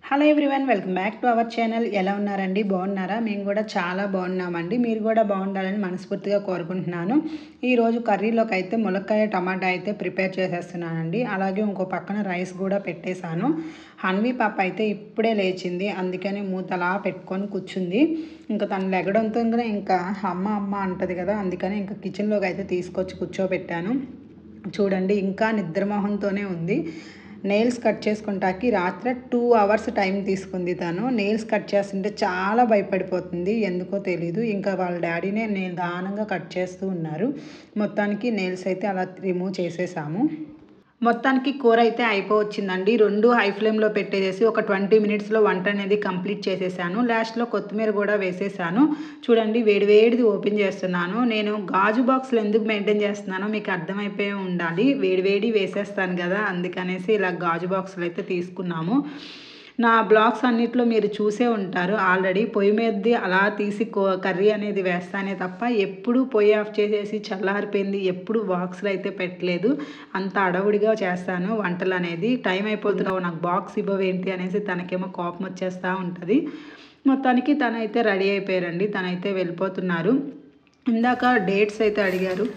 Hello everyone welcome back to our channel ఎలా ఉన్నారండి బాగున్నారా మేము కూడా చాలా బాగున్నామండి మీరు కూడా బాగుండాలని మనస్ఫూర్తిగా కోరుకుంటున్నాను ఈరోజు కర్రీలోకి అయితే ములక్కాయ టమాటా అయితే ప్రిపేర్ చేసేస్తున్నానండి అలాగే ఇంకో పక్కన రైస్ కూడా పెట్టేశాను హన్వీ పాప అయితే ఇప్పుడే లేచింది అందుకని మూతలా పెట్టుకొని కూర్చుంది ఇంకా తను లెగడంతో ఇంకా అమ్మ అమ్మ అంటది కదా అందుకని ఇంకా కిచెన్లోకి అయితే తీసుకొచ్చి కూర్చోబెట్టాను చూడండి ఇంకా నిద్రమోహంతోనే ఉంది నెయిల్స్ కట్ చేసుకుంటాకి రాత్రి టూ అవర్స్ టైం తీసుకుంది తను నెయిల్స్ కట్ చేస్తుంటే చాలా భయపడిపోతుంది ఎందుకో తెలీదు ఇంకా వాళ్ళ డాడీనే నేను దానంగా కట్ చేస్తూ ఉన్నారు మొత్తానికి నెయిల్స్ అయితే అలా రిమూవ్ చేసేసాము మొత్తానికి కూర అయితే అయిపోవచ్చిందండి రెండు హై ఫ్లేమ్లో పెట్టేసి ఒక ట్వంటీ మినిట్స్లో వంట అనేది కంప్లీట్ చేసేసాను లాస్ట్లో కొత్తిమీర కూడా వేసేసాను చూడండి వేడివేడిది ఓపెన్ చేస్తున్నాను నేను గాజు బాక్స్లో ఎందుకు మెయింటైన్ చేస్తున్నానో మీకు అర్థమైపోయి ఉండాలి వేడివేడి వేసేస్తాను కదా అందుకనేసి ఇలా గాజు బాక్స్లో అయితే తీసుకున్నాము నా బ్లాగ్స్ అన్నిట్లో మీరు చూసే ఉంటారు ఆల్రెడీ పొయ్యి మీదది అలా తీసి కర్రీ అనేది వేస్తానే తప్ప ఎప్పుడు పొయ్యి ఆఫ్ చేసేసి చల్లారిపోయింది ఎప్పుడు బాక్స్లో అయితే పెట్టలేదు అంత అడవుడిగా చేస్తాను వంటలు అనేది టైం అయిపోతున్నావు నాకు బాక్స్ ఇవ్వవేంటి అనేసి తనకేమో కోపం వచ్చేస్తూ ఉంటుంది మొత్తానికి తనైతే రెడీ అయిపోయారండి తనైతే వెళ్ళిపోతున్నారు ఇందాక డేట్స్ అయితే అడిగారు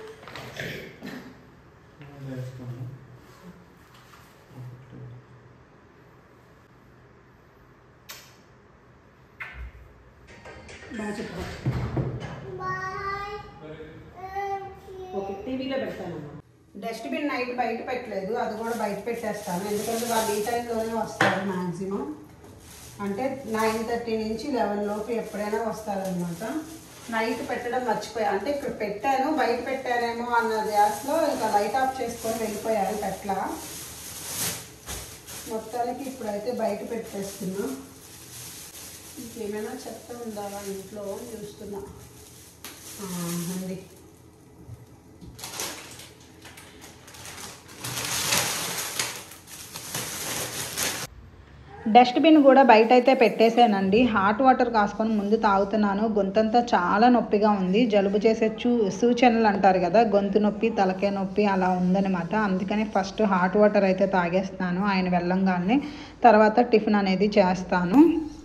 బాగా చెప్పు ఓకే టీవీలో పెడతానమ్మా డస్ట్బిన్ నైట్ బయట పెట్టలేదు అది కూడా బయట పెట్టేస్తాను ఎందుకంటే వాళ్ళు ఈ టైంలోనే వస్తారు మ్యాక్సిమం అంటే నైన్ థర్టీ నుంచి లెవెన్ లోపు ఎప్పుడైనా వస్తారనమాట నైట్ పెట్టడం మర్చిపోయా అంటే ఇక్కడ పెట్టాను బయట పెట్టానేమో అన్న గ్యాస్లో ఇంకా లైట్ ఆఫ్ చేసుకొని వెళ్ళిపోయారు పెట్ల మొత్తానికి ఇప్పుడైతే బయట పెట్టేస్తున్నా ఇంకేమైనా చెత్త ఉందా ఇంట్లో అని చూస్తున్నా ఆ, ఉంది డస్ట్బిన్ కూడా బయట అయితే పెట్టేశానండి హాట్ వాటర్ కాసుకొని ముందు తాగుతున్నాను గొంతంతా చాలా నొప్పిగా ఉంది జలుబు చేసే చూ సూచనలు అంటారు కదా గొంతు నొప్పి తలకే నొప్పి అలా ఉందనమాట అందుకని ఫస్ట్ హాట్ వాటర్ అయితే తాగేస్తాను ఆయన వెళ్ళంగానే తర్వాత టిఫిన్ అనేది చేస్తాను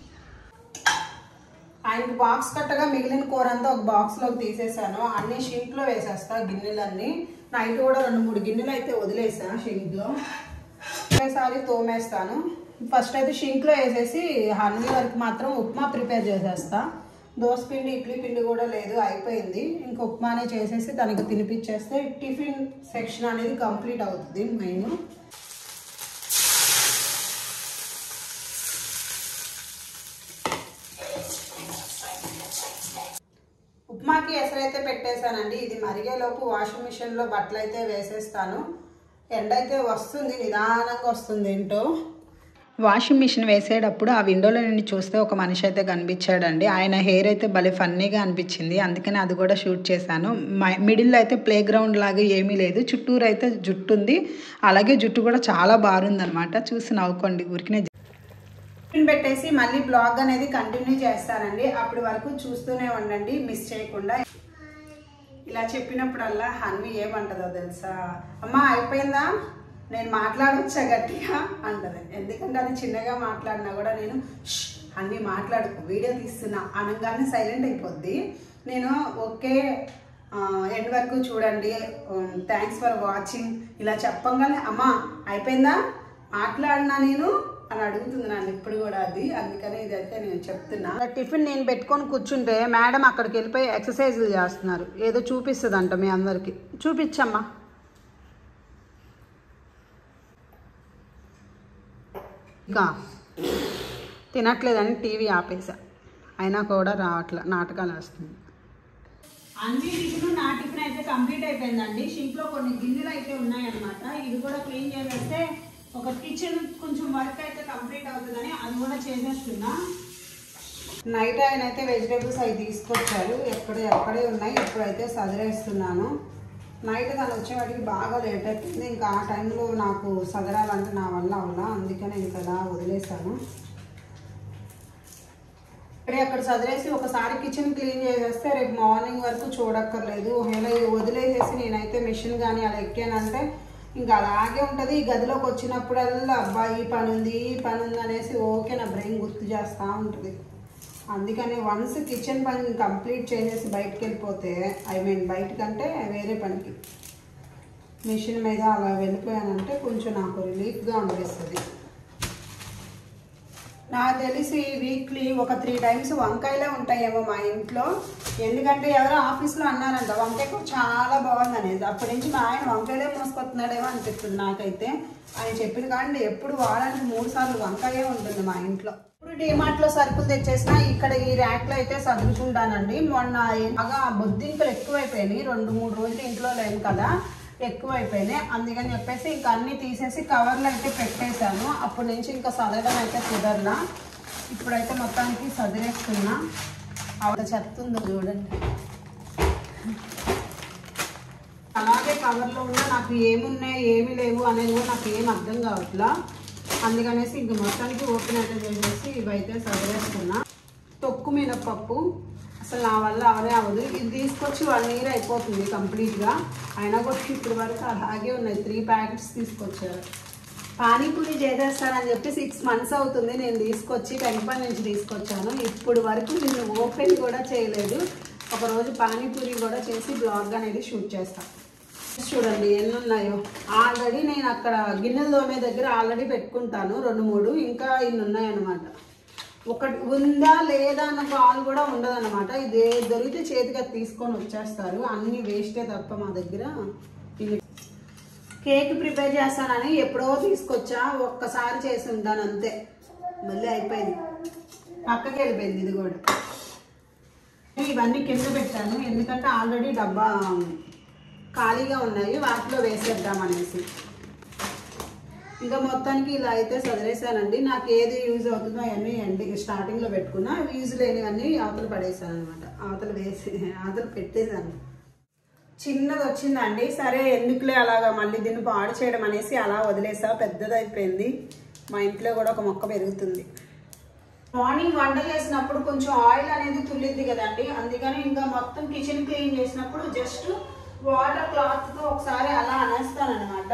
ఆయనకి బాక్స్ కట్టగా మిగిలిన కూర అంతా ఒక బాక్స్లోకి తీసేసాను అన్ని షింక్లో వేసేస్తా గిన్నెలన్నీ నైట్ కూడా రెండు మూడు గిన్నెలు అయితే వదిలేసా షింక్లో ఒకేసారి తోమేస్తాను ఫస్ట్ అయితే షింక్లో వేసేసి హనీ వరకు మాత్రం ఉప్మా ప్రిపేర్ చేసేస్తా దోశ పిండి ఇడ్లీ పిండి కూడా లేదు అయిపోయింది ఇంక ఉప్మానే చేసేసి తనకి తినిపించేస్తే టిఫిన్ సెక్షన్ అనేది కంప్లీట్ అవుతుంది మెయిన్ ఉప్మాకి ఎసరైతే పెట్టేశానండి ఇది మరిగేలోపు వాషింగ్ మిషన్లో బట్టలు అయితే వేసేస్తాను ఎండ అయితే వస్తుంది నిదానంగా వస్తుంది ఏంటో వాషింగ్ మిషన్ వేసేటప్పుడు ఆ విండోలో నుండి చూస్తే ఒక మనిషి అయితే కనిపించాడండి ఆయన హెయిర్ అయితే భలే ఫన్నీగా అనిపించింది అందుకని అది కూడా షూట్ చేశాను మిడిల్లో అయితే ప్లే గ్రౌండ్ లాగా ఏమీ లేదు చుట్టూరు అయితే జుట్టు ఉంది అలాగే జుట్టు కూడా చాలా బాగుందనమాట చూసి నవ్వుకోండి ఊరికినే టిఫిన్ పెట్టేసి మళ్ళీ బ్లాగ్ అనేది కంటిన్యూ చేస్తానండి అప్పటి వరకు చూస్తూనే ఉండండి మిస్ చేయకుండా ఇలా చెప్పినప్పుడల్లా హన్వి ఏమంటదో తెలుసా అమ్మా అయిపోయిందా నేను మాట్లాడవచ్చా గట్టిగా అంటది ఎందుకంటే అది చిన్నగా మాట్లాడినా కూడా నేను "ష్, హన్వి మాట్లాడుకు వీడియో తీస్తున్నా అనగానే సైలెంట్ అయిపోద్ది నేను ఓకే ఎండ్ వరకు చూడండి థ్యాంక్స్ ఫర్ వాచింగ్ ఇలా చెప్పంగానే అమ్మా అయిపోయిందా మాట్లాడినా నేను అని అడుగుతుంది నన్ను ఇప్పుడు కూడా అది అందుకని ఇదైతే నేను చెప్తున్నా టిఫిన్ నేను పెట్టుకొని కూర్చుంటే మేడం అక్కడికి వెళ్ళిపోయి ఎక్సర్సైజులు చేస్తున్నారు ఏదో చూపిస్తుంది అంట మీ అందరికి చూపించమ్మా ఇంకా తినట్లేదని టీవీ ఆపేసా అయినా కూడా రావట్లే నాటకాలు వేస్తుంది అన్ని టిఫిన్ నా టిఫిన్ అయితే కంప్లీట్ అయిపోయిందండి షింక్లో కొన్ని గిన్నెలు అయితే ఉన్నాయన్నమాట ఇది కూడా క్లీన్ చేసేస్తే ఒక కిచెన్ కొంచెం వర్క్ అయితే కంప్లీట్ అవుతుందని అది కూడా చేసేస్తున్నా నైట్ ఆయన అయితే వెజిటేబుల్స్ అవి తీసుకొచ్చారు ఎక్కడ ఎక్కడే ఉన్నాయి ఎప్పుడైతే సదిరేస్తున్నాను నైట్ తను వచ్చేవాటికి బాగా లేట్ అయిపోయింది ఇంకా ఆ టైంలో నాకు సదరాలంటే నా వల్ల అవలా అందుకని ఇంకా అలా వదిలేసాను ఇక్కడే అక్కడ సదిరేసి ఒకసారి కిచెన్ క్లీన్ చేసేస్తే రేపు మార్నింగ్ వరకు చూడక్కర్లేదు ఒకవేళ ఇది వదిలేసేసి నేనైతే మిషన్ కానీ అలా ఎక్కానంటే ఇంకా అలాగే ఉంటుంది ఈ గదిలోకి వచ్చినప్పుడల్లా అబ్బా ఈ పని ఉంది ఈ పని ఉంది అనేసి ఓకే నా బ్రెయిన్ గుర్తు చేస్తూ ఉంటుంది అందుకని వన్స్ కిచెన్ పని కంప్లీట్ చేసేసి బయటకు వెళ్ళిపోతే ఐ మీన్ బయటకంటే వేరే పనికి మిషన్ మీద అలా వెళ్ళిపోయానంటే కొంచెం నాకు రిలీఫ్గా అనిపిస్తుంది నాకు తెలిసి వీక్లీ ఒక త్రీ టైమ్స్ వంకాయలే ఉంటాయేమో మా ఇంట్లో ఎందుకంటే ఎవరో ఆఫీస్లో అన్నారంట వంకాయ కూర చాలా బాగుంది అనేది అప్పటి నుంచి మా ఆయన వంకాయలే మోసుకొస్తున్నాడేమో అనిపిస్తుంది నాకైతే ఆయన చెప్పిన కానీ ఎప్పుడు వారానికి మూడు సార్లు వంకాయే ఉంటుంది మా ఇంట్లో ఇప్పుడు డిమార్ట్లో సరుకులు తెచ్చేసిన ఇక్కడ ఈ ర్యాక్లో అయితే సర్దుకుంటానండి మొన్న బాగా బొద్దింకలు ఎక్కువైపోయినాయి రెండు మూడు రోజులు ఇంట్లో లేను కదా ఎక్కువైపోయినాయి అందుకని చెప్పేసి ఇంకా అన్నీ తీసేసి కవర్లు అయితే పెట్టేశాను అప్పటి నుంచి ఇంకా సదరడం అయితే కుదరలా ఇప్పుడైతే మొత్తానికి సదిరేస్తున్నా ఆవిడ చెత్త ఉందో చూడండి అలాగే కవర్లో ఉన్న నాకు ఏమున్నాయి ఏమి లేవు అనేది కూడా నాకు ఏం అర్థం కావట్లా అందుకనేసి ఇంక మొత్తానికి ఓపెన్ అయితే చేసేసి ఇవైతే సదిరేస్తున్నా తొక్కు మినపప్పు అసలు నా వల్ల అవనే అవ్వదు ఇది తీసుకొచ్చి వన్ ఇయర్ అయిపోతుంది కంప్లీట్గా అయినా కూడా ఇప్పటి వరకు అలాగే ఉన్నాయి త్రీ ప్యాకెట్స్ తీసుకొచ్చారు పానీపూరి చేసేస్తానని చెప్పి సిక్స్ మంత్స్ అవుతుంది నేను తీసుకొచ్చి టెంపల్ నుంచి తీసుకొచ్చాను ఇప్పుడు వరకు నేను ఓపెన్ కూడా చేయలేదు ఒకరోజు పానీపూరి కూడా చేసి బ్లాగ్ అనేది షూట్ చేస్తాను చూడండి ఎన్ని ఉన్నాయో ఆల్రెడీ నేను అక్కడ గిన్నెలు తోమే దగ్గర ఆల్రెడీ పెట్టుకుంటాను రెండు మూడు ఇంకా ఇన్ని ఉన్నాయన్నమాట ఒకటి ఉందా లేదా అన్న కాల్ కూడా ఉండదన్నమాట ఇది దొరికితే చేతిగా తీసుకొని వచ్చేస్తారు అన్ని వేస్టే తప్ప మా దగ్గర ఇవి కేక్ ప్రిపేర్ చేస్తానని ఎప్పుడో తీసుకొచ్చా ఒక్కసారి చేసి ఉంటాను అంతే మళ్ళీ అయిపోయింది పక్కకి వెళ్ళిపోయింది ఇది కూడా ఇవన్నీ కింద పెట్టాను ఎందుకంటే ఆల్రెడీ డబ్బా ఖాళీగా ఉన్నాయి వాటిలో వేసేద్దాం అనేసి ఇంకా మొత్తానికి ఇలా అయితే చదివేశానండి నాకు ఏది యూజ్ అవుతుందో అవన్నీ ఎండి స్టార్టింగ్లో పెట్టుకున్నా యూజ్ లేనివన్నీ అవతల పడేసాను అనమాట అవతల వేసి అవతల పెట్టేశాను చిన్నది వచ్చిందండి సరే ఎందుకులే అలాగా మళ్ళీ దీన్ని పాడు చేయడం అనేసి అలా వదిలేసా పెద్దదైపోయింది మా ఇంట్లో కూడా ఒక మొక్క పెరుగుతుంది మార్నింగ్ వంట చేసినప్పుడు కొంచెం ఆయిల్ అనేది తుల్లిద్ది కదండి అందుకని ఇంకా మొత్తం కిచెన్ క్లీన్ చేసినప్పుడు జస్ట్ వాటర్ క్లాత్తో ఒకసారి అలా అనేస్తానమాట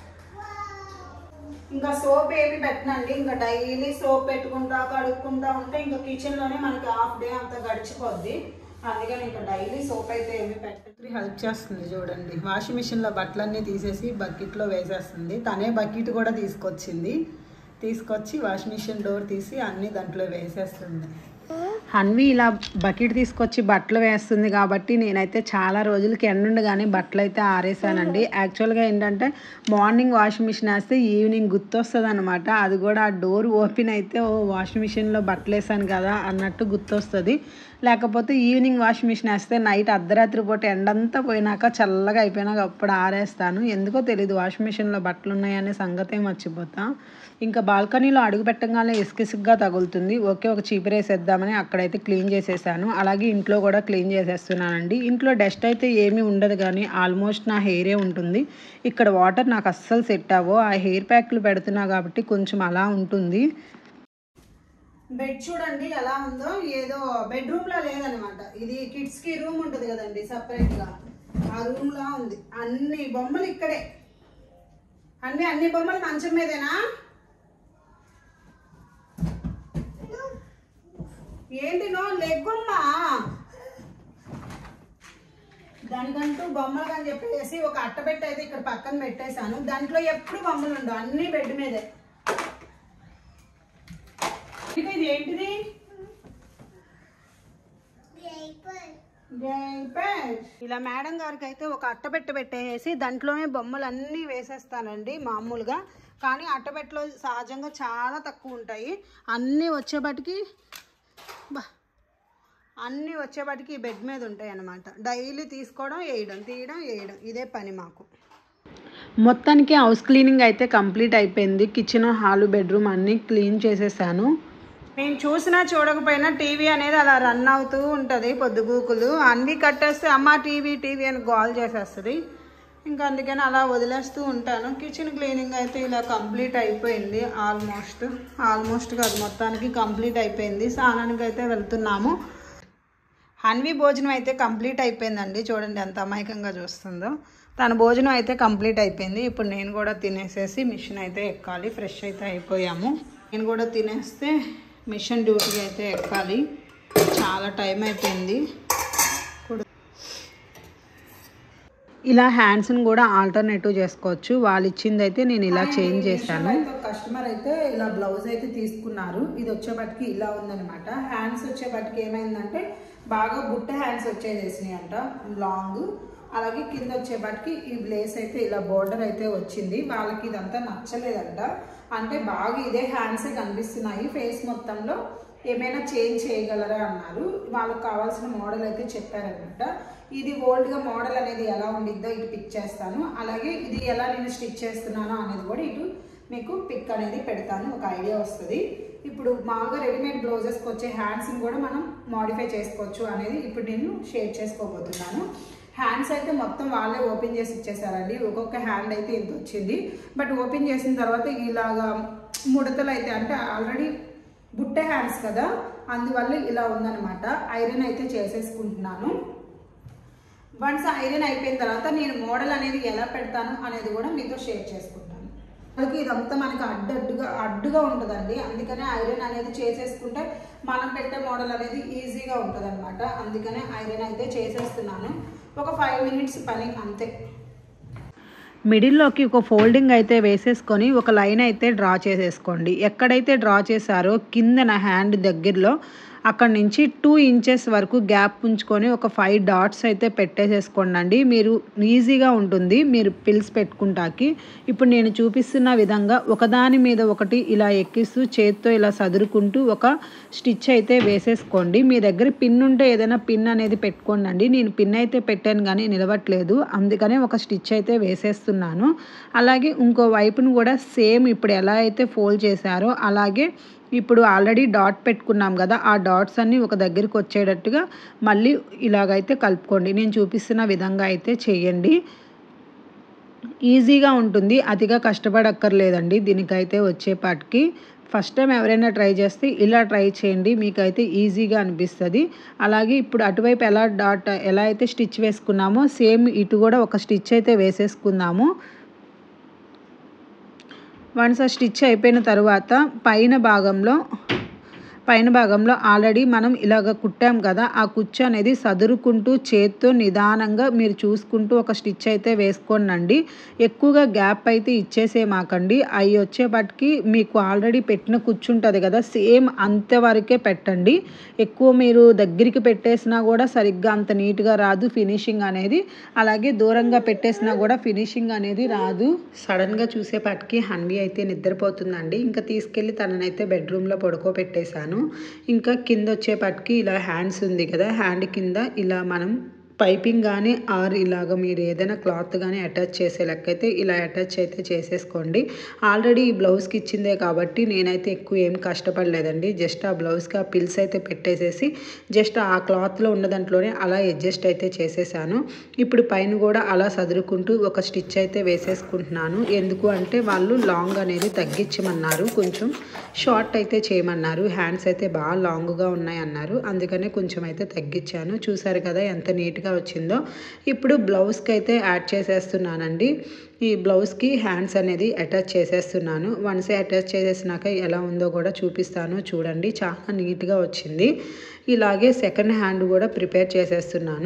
ఇంకా సోప్ ఏమి పెట్టనండి ఇంకా డైలీ సోప్ పెట్టుకుంటా కడుక్కుంటా ఉంటే ఇంకా కిచెన్లోనే మనకి హాఫ్ డే అంతా గడిచిపోద్ది అందుకని ఇంకా డైలీ సోప్ అయితే ఏమి పెట్టదు హెల్ప్ చేస్తుంది చూడండి వాషింగ్ మిషన్లో బట్టలన్నీ తీసేసి బకెట్లో వేసేస్తుంది తనే బకెట్ కూడా తీసుకొచ్చింది తీసుకొచ్చి వాషింగ్ మిషన్ డోర్ తీసి అన్ని దాంట్లో వేసేస్తుంది హన్వి ఇలా బకెట్ తీసుకొచ్చి బట్టలు వేస్తుంది కాబట్టి నేనైతే చాలా రోజులకి ఎండుండగానే బట్టలు అయితే ఆరేసానండి యాక్చువల్గా ఏంటంటే మార్నింగ్ వాషింగ్ మిషన్ వేస్తే ఈవినింగ్ గుర్తొస్తుంది అనమాట అది కూడా ఆ డోర్ ఓపెన్ అయితే ఓ వాషింగ్ మిషన్లో బట్టలు వేసాను కదా అన్నట్టు గుర్తొస్తుంది లేకపోతే ఈవినింగ్ వాషింగ్ మిషన్ వేస్తే నైట్ అర్ధరాత్రి పూట ఎండంతా పోయినాక చల్లగా అయిపోయినాక అప్పుడు ఆరేస్తాను ఎందుకో తెలియదు వాషింగ్ మిషన్లో బట్టలు ఉన్నాయనే సంగతే మర్చిపోతా ఇంకా బాల్కనీలో అడుగు పెట్టగానే ఇసుక ఇసుగ్గా తగులుతుంది ఒకే ఒక చీపురేసేద్దామని అక్కడైతే క్లీన్ చేసేసాను అలాగే ఇంట్లో కూడా క్లీన్ చేసేస్తున్నానండి ఇంట్లో డస్ట్ అయితే ఏమీ ఉండదు కానీ ఆల్మోస్ట్ నా హెయిరే ఉంటుంది ఇక్కడ వాటర్ నాకు అస్సలు సెట్ అవ్వో ఆ హెయిర్ ప్యాక్లు పెడుతున్నా కాబట్టి కొంచెం అలా ఉంటుంది బెడ్ చూడండి ఎలా ఉందో ఏదో బెడ్రూమ్ లా లేదనమాట ఇది కిడ్స్ కి రూమ్ ఉంటుంది కదండి సపరేట్ గా ఆ రూమ్ లా ఉంది అన్ని బొమ్మలు ఇక్కడే అన్ని అన్ని బొమ్మలు మంచం మీదేనా ఏంటి నో లెగ్గమ్మా దానికంటూ బొమ్మలు అని చెప్పేసి ఒక అట్టబెట్టి అయితే ఇక్కడ పక్కన పెట్టేశాను దాంట్లో ఎప్పుడు బొమ్మలు ఉండవు అన్ని బెడ్ మీదే ఇదిగో ఇది ఏంటిది జైపేట్. ఇలా మేడం గారికి అయితే ఒక అట్టబెట్ట పెట్టేసి దాంట్లోనే బొమ్మలు అన్నీ వేసేస్తానండి మామూలుగా కానీ అట్టబెట్టలో సహజంగా చాలా తక్కువ ఉంటాయి అన్నీ వచ్చేపటికి బా అన్నీ వచ్చేపటికి బెడ్ మీద ఉంటాయి అన్నమాట డైలీ తీసుకోవడం వేయడం తీయడం వేయడం ఇదే పని మాకు మొత్తానికి హౌస్ క్లీనింగ్ అయితే కంప్లీట్ అయిపోయింది కిచెన్ హాలు బెడ్రూమ్ అన్నీ క్లీన్ చేసేసాను నేను చూసినా చూడకపోయినా టీవీ అనేది అలా రన్ అవుతూ ఉంటుంది పొద్దుగూకులు అన్నీ కట్టేస్తే అమ్మ టీవీ టీవీ అని గోల్ చేసేస్తుంది ఇంకా అందుకని అలా వదిలేస్తూ ఉంటాను కిచెన్ క్లీనింగ్ అయితే ఇలా కంప్లీట్ అయిపోయింది ఆల్మోస్ట్ ఆల్మోస్ట్ కాదు మొత్తానికి కంప్లీట్ అయిపోయింది స్నానానికి అయితే వెళ్తున్నాము హన్వి భోజనం అయితే కంప్లీట్ అయిపోయిందండి చూడండి ఎంత అమాయకంగా చూస్తుందో తన భోజనం అయితే కంప్లీట్ అయిపోయింది ఇప్పుడు నేను కూడా తినేసేసి మిషన్ అయితే ఎక్కాలి ఫ్రెష్ అయితే అయిపోయాము నేను కూడా తినేస్తే మిషన్ డ్యూటీ అయితే ఎక్కాలి చాలా టైం అయిపోయింది ఇప్పుడు ఇలా హ్యాండ్స్ని కూడా ఆల్టర్నేటివ్ చేసుకోవచ్చు వాళ్ళు ఇచ్చింది అయితే నేను ఇలా చేంజ్ చేశాను కస్టమర్ అయితే ఇలా బ్లౌజ్ అయితే తీసుకున్నారు ఇది వచ్చేపటికి ఇలా ఉందనమాట హ్యాండ్స్ వచ్చేపటికి ఏమైందంటే బాగా బుట్ట హ్యాండ్స్ వచ్చేసేసినాయి అంట లాంగ్ అలాగే కింద వచ్చేపటికి ఈ బ్లేస్ అయితే ఇలా బోర్డర్ అయితే వచ్చింది వాళ్ళకి ఇదంతా నచ్చలేదంట అంటే బాగా ఇదే హ్యాండ్సే కనిపిస్తున్నాయి ఫేస్ మొత్తంలో ఏమైనా చేంజ్ చేయగలరా అన్నారు వాళ్ళకి కావాల్సిన మోడల్ అయితే చెప్పారనమాట ఇది ఓల్డ్గా మోడల్ అనేది ఎలా ఉండిద్దో ఇటు పిక్ చేస్తాను అలాగే ఇది ఎలా నేను స్టిచ్ చేస్తున్నానో అనేది కూడా ఇటు మీకు పిక్ అనేది పెడతాను ఒక ఐడియా వస్తుంది ఇప్పుడు మామూలుగా రెడీమేడ్ బ్లౌజెస్కి వచ్చే హ్యాండ్స్ని కూడా మనం మాడిఫై చేసుకోవచ్చు అనేది ఇప్పుడు నేను షేర్ చేసుకోబోతున్నాను హ్యాండ్స్ అయితే మొత్తం వాళ్ళే ఓపెన్ చేసి ఇచ్చేసారండి ఒక్కొక్క హ్యాండ్ అయితే ఇంత వచ్చింది బట్ ఓపెన్ చేసిన తర్వాత ఇలాగా ముడతలు అయితే అంటే ఆల్రెడీ బుట్ట హ్యాండ్స్ కదా అందువల్ల ఇలా ఉందన్నమాట ఐరన్ అయితే చేసేసుకుంటున్నాను వన్స్ ఐరన్ అయిపోయిన తర్వాత నేను మోడల్ అనేది ఎలా పెడతాను అనేది కూడా మీతో షేర్ చేసుకుంటాను మనకి ఇదంతా మనకి అడ్డడ్డుగా అడ్డుగా ఉంటుందండి అందుకనే ఐరన్ అనేది చేసేసుకుంటే మనం పెట్టే మోడల్ అనేది ఈజీగా ఉంటుంది అనమాట అందుకనే ఐరన్ అయితే చేసేస్తున్నాను ఒక ఫైవ్ మినిట్స్ పని అంతే మిడిల్లోకి ఒక ఫోల్డింగ్ అయితే వేసేసుకొని ఒక లైన్ అయితే డ్రా చేసేసుకోండి ఎక్కడైతే డ్రా చేశారో కిందన హ్యాండ్ దగ్గరలో అక్కడ నుంచి టూ ఇంచెస్ వరకు గ్యాప్ ఉంచుకొని ఒక ఫైవ్ డాట్స్ అయితే పెట్టేసేసుకోండి అండి మీరు ఈజీగా ఉంటుంది మీరు పిల్స్ పెట్టుకుంటాకి ఇప్పుడు నేను చూపిస్తున్న విధంగా ఒకదాని మీద ఒకటి ఇలా ఎక్కిస్తూ చేత్తో ఇలా సదురుకుంటూ ఒక స్టిచ్ అయితే వేసేసుకోండి మీ దగ్గర పిన్ ఉంటే ఏదైనా పిన్ అనేది పెట్టుకోండి అండి నేను పిన్ అయితే పెట్టాను కానీ నిలవట్లేదు అందుకనే ఒక స్టిచ్ అయితే వేసేస్తున్నాను అలాగే ఇంకో వైపును కూడా సేమ్ ఇప్పుడు ఎలా అయితే ఫోల్డ్ చేశారో అలాగే ఇప్పుడు ఆల్రెడీ డాట్ పెట్టుకున్నాం కదా ఆ డాట్స్ అన్నీ ఒక దగ్గరికి వచ్చేటట్టుగా మళ్ళీ ఇలాగైతే కలుపుకోండి నేను చూపిస్తున్న విధంగా అయితే చేయండి ఈజీగా ఉంటుంది అతిగా కష్టపడక్కర్లేదండి దీనికైతే వచ్చేపాటికి ఫస్ట్ టైం ఎవరైనా ట్రై చేస్తే ఇలా ట్రై చేయండి మీకైతే ఈజీగా అనిపిస్తుంది అలాగే ఇప్పుడు అటువైపు ఎలా డాట్ ఎలా అయితే స్టిచ్ వేసుకున్నామో సేమ్ ఇటు కూడా ఒక స్టిచ్ అయితే వేసేసుకుందాము వన్స్ ఆ స్టిచ్ అయిపోయిన తర్వాత పైన భాగంలో పైన భాగంలో ఆల్రెడీ మనం ఇలాగ కుట్టాం కదా ఆ కుచ్చు అనేది సదురుకుంటూ చేత్తో నిదానంగా మీరు చూసుకుంటూ ఒక స్టిచ్ అయితే వేసుకోండి ఎక్కువగా గ్యాప్ అయితే ఇచ్చేసేమాకండి అవి వచ్చేపటికి మీకు ఆల్రెడీ పెట్టిన కుచ్చు ఉంటుంది కదా సేమ్ అంతవరకే పెట్టండి ఎక్కువ మీరు దగ్గరికి పెట్టేసినా కూడా సరిగ్గా అంత నీట్గా రాదు ఫినిషింగ్ అనేది అలాగే దూరంగా పెట్టేసినా కూడా ఫినిషింగ్ అనేది రాదు సడన్గా చూసేపాటికి హన్వి అయితే నిద్రపోతుందండి ఇంకా తీసుకెళ్ళి తననైతే బెడ్రూమ్లో పడుకోబెట్టేశాను ఇంకా కింద వచ్చేపటికి ఇలా హ్యాండ్స్ ఉంది కదా హ్యాండ్ కింద ఇలా మనం పైపింగ్ కానీ ఆర్ ఇలాగ మీరు ఏదైనా క్లాత్ కానీ అటాచ్ చేసే లెక్కైతే ఇలా అటాచ్ అయితే చేసేసుకోండి ఆల్రెడీ ఈ బ్లౌజ్కి ఇచ్చిందే కాబట్టి నేనైతే ఎక్కువ ఏం కష్టపడలేదండి జస్ట్ ఆ బ్లౌజ్కి ఆ పిల్స్ అయితే పెట్టేసేసి జస్ట్ ఆ క్లాత్లో ఉన్న దాంట్లోనే అలా అడ్జస్ట్ అయితే చేసేసాను ఇప్పుడు పైన కూడా అలా సదురుకుంటూ ఒక స్టిచ్ అయితే వేసేసుకుంటున్నాను ఎందుకు అంటే వాళ్ళు లాంగ్ అనేది తగ్గించమన్నారు కొంచెం షార్ట్ అయితే చేయమన్నారు హ్యాండ్స్ అయితే బాగా లాంగ్గా ఉన్నాయి అన్నారు అందుకనే కొంచెం అయితే తగ్గించాను చూసారు కదా ఎంత నీట్గా వచ్చిందో ఇప్పుడు బ్లౌజ్కి అయితే యాడ్ చేసేస్తున్నానండి ఈ బ్లౌజ్కి హ్యాండ్స్ అనేది అటాచ్ చేసేస్తున్నాను వన్స్ అటాచ్ చేసేసినాక ఎలా ఉందో కూడా చూపిస్తాను చూడండి చాలా నీట్గా వచ్చింది ఇలాగే సెకండ్ హ్యాండ్ కూడా ప్రిపేర్ చేసేస్తున్నాను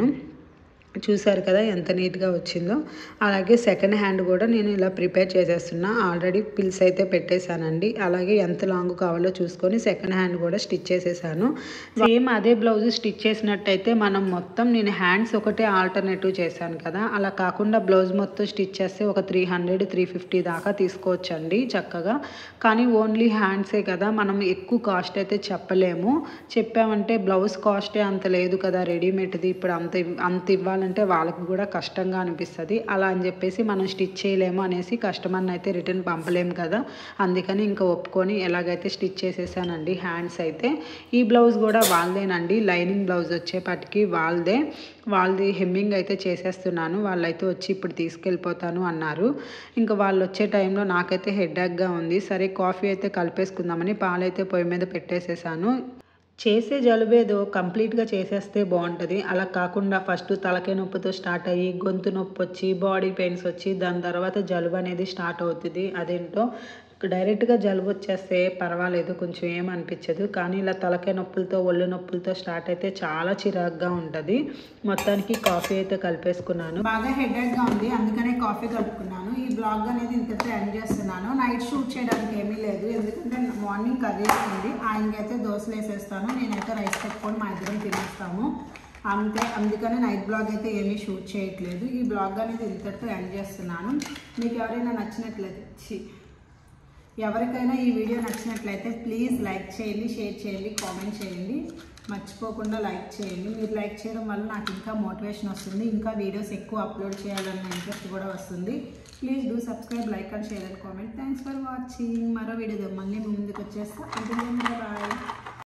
చూసారు కదా ఎంత నీట్గా వచ్చిందో అలాగే సెకండ్ హ్యాండ్ కూడా నేను ఇలా ప్రిపేర్ చేసేస్తున్నా ఆల్రెడీ పిల్స్ అయితే పెట్టేశానండి అలాగే ఎంత లాంగ్ కావాలో చూసుకొని సెకండ్ హ్యాండ్ కూడా స్టిచ్ చేసేసాను సేమ్ అదే బ్లౌజ్ స్టిచ్ చేసినట్టయితే మనం మొత్తం నేను హ్యాండ్స్ ఒకటే ఆల్టర్నేటివ్ చేశాను కదా అలా కాకుండా బ్లౌజ్ మొత్తం స్టిచ్ చేస్తే ఒక త్రీ హండ్రెడ్ త్రీ ఫిఫ్టీ దాకా తీసుకోవచ్చండి చక్కగా కానీ ఓన్లీ హ్యాండ్సే కదా మనం ఎక్కువ కాస్ట్ అయితే చెప్పలేము చెప్పామంటే బ్లౌజ్ కాస్టే అంత లేదు కదా రెడీమేడ్ది ఇప్పుడు అంత ఇవ్- అంత ఇవ్వాలంటే వాళ్ళకి కూడా కష్టంగా అనిపిస్తుంది అలా అని చెప్పేసి మనం స్టిచ్ చేయలేము అనేసి కస్టమర్ని అయితే రిటర్న్ పంపలేము కదా అందుకని ఇంకా ఒప్పుకొని ఎలాగైతే స్టిచ్ చేసేసానండి హ్యాండ్స్ అయితే ఈ బ్లౌజ్ కూడా వాళ్ళదేనండి లైనింగ్ బ్లౌజ్ వచ్చేపటికి వాళ్ళదే వాళ్ళది హెమ్మింగ్ అయితే చేసేస్తున్నాను వాళ్ళైతే వచ్చి ఇప్పుడు తీసుకెళ్ళిపోతాను అన్నారు ఇంకా వాళ్ళు వచ్చే టైంలో నాకైతే హెడ్ఏక్గా ఉంది సరే కాఫీ అయితే కలిపేసుకుందామని పాలైతే పొయ్యి మీద పెట్టేసేసాను చేసే జలుబేదో కంప్లీట్గా చేసేస్తే బాగుంటుంది అలా కాకుండా ఫస్ట్ తలకాయ నొప్పితో స్టార్ట్ అయ్యి గొంతు నొప్పి వచ్చి బాడీ పెయిన్స్ వచ్చి దాని తర్వాత జలుబు అనేది స్టార్ట్ అవుతుంది అదేంటో డైరెక్ట్గా జలుబు వచ్చేస్తే పర్వాలేదు కొంచెం ఏమనిపించదు కానీ ఇలా తలకాయ నొప్పులతో ఒళ్ళు నొప్పులతో స్టార్ట్ అయితే చాలా చిరాగ్గా ఉంటుంది మొత్తానికి కాఫీ అయితే కలిపేసుకున్నాను బాగా హెడేక్గా ఉంది అందుకనే కాఫీ కలుపుకున్నాను ఈ బ్లాగ్ అనేది ఇంతతో ఎండ్ చేస్తున్నాను నైట్ షూట్ చేయడానికి ఏమీ లేదు ఎందుకంటే మార్నింగ్ కర్రీ ఉంది ఆయనకైతే దోశలు వేసేస్తాను నేనైతే రైస్ పెట్టుకొని మా ఇద్దరం తినేస్తాము అంతే అందుకని నైట్ బ్లాగ్ అయితే ఏమీ షూట్ చేయట్లేదు ఈ బ్లాగ్ అనేది ఇంతటితో ఎండ్ చేస్తున్నాను మీకు ఎవరైనా నచ్చినట్లయితే ఛీ, ఎవరికైనా ఈ వీడియో నచ్చినట్లయితే ప్లీజ్ లైక్ చేయండి షేర్ చేయండి కామెంట్ చేయండి మర్చిపోకుండా లైక్ చేయండి మీరు లైక్ చేయడం వల్ల నాకు ఇంకా మోటివేషన్ వస్తుంది ఇంకా వీడియోస్ ఎక్కువ అప్లోడ్ చేయాలన్న ఇంట్రెస్ట్ కూడా వస్తుంది please do subscribe like and share and comment thanks for watching మరో వీడియో మళ్ళీ మీ ముందుకు వచ్చేస్తా అంటే బాయ్